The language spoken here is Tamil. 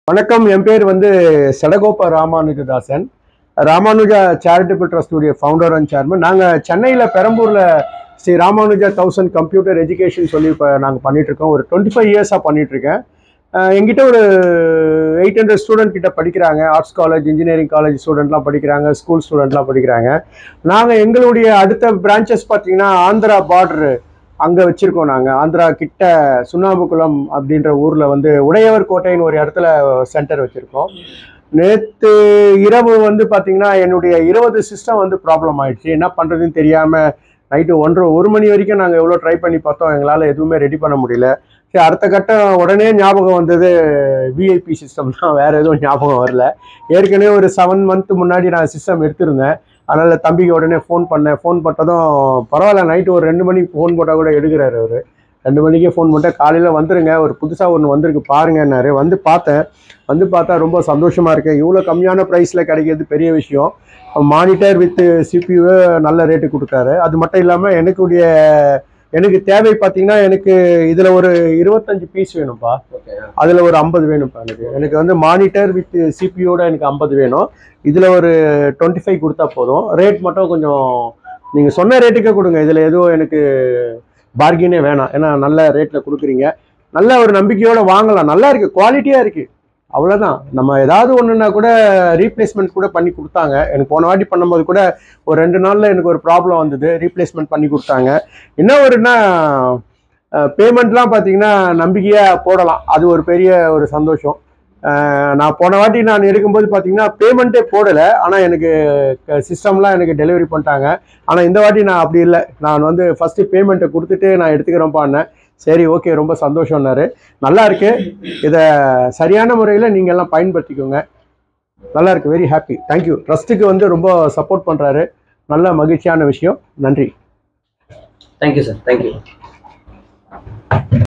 வணக்கம் என் பேர் வந்து சடகோப ராமானுஜதாசன் ராமானுஜா சேரிட்டபிள் ட்ரஸ்டுடைய ஃபவுண்டர் அண்ட் சேர்மன் நாங்கள் சென்னையில் பெரம்பூரில் Shri Ramanuja thousand computer education சொல்லி இப்போ நாங்கள் பண்ணிகிட்ருக்கோம் ஒரு டுவெண்ட்டி ஃபைவ் இயர்ஸாக பண்ணிகிட்ருக்கேன் எங்கிட்ட ஒரு எயிட் ஹண்ட்ரட் ஸ்டூடெண்ட் கிட்ட படிக்கிறாங்க ஆர்ட்ஸ் காலேஜ் இன்ஜினியரிங் காலேஜ் ஸ்டூடெண்ட்லாம் படிக்கிறாங்க ஸ்கூல் ஸ்டூடெண்ட்லாம் படிக்கிறாங்க நாங்கள் எங்களுடைய அடுத்த பிரான்ச்சஸ் பார்த்தீங்கன்னா ஆந்திரா பார்டரு அங்கே வச்சுருக்கோம் நாங்கள் ஆந்திரா கிட்ட சுண்ணாம்புக்குளம் அப்படின்ற ஊரில் வந்து உடையவர் கோட்டைன்னு ஒரு இடத்துல சென்டர் வச்சுருக்கோம் நேற்று இரவு வந்து பார்த்தீங்கன்னா என்னுடைய இருபது சிஸ்டம் வந்து ப்ராப்ளம் ஆயிடுச்சு என்ன பண்ணுறதுன்னு தெரியாமல் நைட்டு ஒன்றரை ஒரு மணி வரைக்கும் நாங்கள் எவ்வளோ ட்ரை பண்ணி பார்த்தோம் எங்களால் எதுவுமே ரெடி பண்ண முடியல சரி அடுத்த கட்டம் உடனே ஞாபகம் வந்தது விஐபி சிஸ்டம் தான் வேறு எதுவும் ஞாபகம் வரல ஏற்கனவே ஒரு செவன் மந்த் முன்னாடி நான் சிஸ்டம் எடுத்திருந்தேன் அதனால் தம்பிக்கு உடனே ஃபோன் பண்ணேன் ஃபோன் பண்ணதும் பரவாயில்ல நைட்டு ஒரு ரெண்டு மணிக்கு ஃபோன் போட்டால் கூட எடுக்கிறாரு அவர் ரெண்டு மணிக்கே ஃபோன் பண்ணிட்டு காலையில் வந்துருங்க ஒரு புதுசாக ஒன்று வந்திருக்கு பாருங்கன்னாரு வந்து பார்த்தேன் வந்து பார்த்தா ரொம்ப சந்தோஷமாக இருக்கேன் இவ்வளோ கம்மியான ப்ரைஸில் கிடைக்கிறது பெரிய விஷயம் மானிட்டர் வித் சிபியூ நல்ல ரேட்டு கொடுத்தாரு அது மட்டும் இல்லாமல் எனக்குடைய எனக்கு தேவை பார்த்தீங்கன்னா எனக்கு இதில் ஒரு இருபத்தஞ்சு பீஸ் வேணும்ப்பா அதில் ஒரு ஐம்பது வேணும்ப்பா எனக்கு எனக்கு வந்து மானிட்டர் வித் சிபியோட எனக்கு ஐம்பது வேணும் இதில் ஒரு டுவெண்ட்டி ஃபைவ் கொடுத்தா போதும் ரேட் மட்டும் கொஞ்சம் நீங்கள் சொன்ன ரேட்டுக்கே கொடுங்க இதில் எதுவும் எனக்கு பார்கினே வேணாம் ஏன்னா நல்ல ரேட்டில் கொடுக்குறீங்க நல்ல ஒரு நம்பிக்கையோடு வாங்கலாம் நல்லா இருக்குது குவாலிட்டியாக இருக்குது அவ்வளோதான் நம்ம ஏதாவது ஒன்றுனா கூட ரீப்ளேஸ்மெண்ட் கூட பண்ணி கொடுத்தாங்க எனக்கு போன வாட்டி பண்ணும்போது கூட ஒரு ரெண்டு நாளில் எனக்கு ஒரு ப்ராப்ளம் வந்தது ரீப்ளேஸ்மெண்ட் பண்ணி கொடுத்தாங்க என்ன ஒருன்னா பேமெண்ட்லாம் பார்த்தீங்கன்னா நம்பிக்கையாக போடலாம் அது ஒரு பெரிய ஒரு சந்தோஷம் அஹ் நான் போன வாட்டி நான் இருக்கும்போது பார்த்தீங்கன்னா பேமெண்ட்டே போடலை ஆனால் எனக்கு சிஸ்டம்லாம் எனக்கு டெலிவரி பண்ணிட்டாங்க ஆனால் இந்த வாட்டி நான் அப்படி இல்லை நான் வந்து ஃபஸ்ட்டு பேமெண்ட்டை கொடுத்துட்டு நான் எடுத்துக்கிறேன்ப்பான்னேன் சரி ஓகே ரொம்ப சந்தோஷம்னாரு நல்லா இருக்கு இதை சரியான முறையில் நீங்கள் எல்லாம் பயன்படுத்திக்கோங்க நல்லா இருக்கு வெரி ஹாப்பி தேங்க்யூ ட்ரஸ்ட்டுக்கு வந்து ரொம்ப சப்போர்ட் பண்ணுறாரு நல்ல மகிழ்ச்சியான விஷயம் நன்றி தேங்க்யூ சார் தேங்க்யூ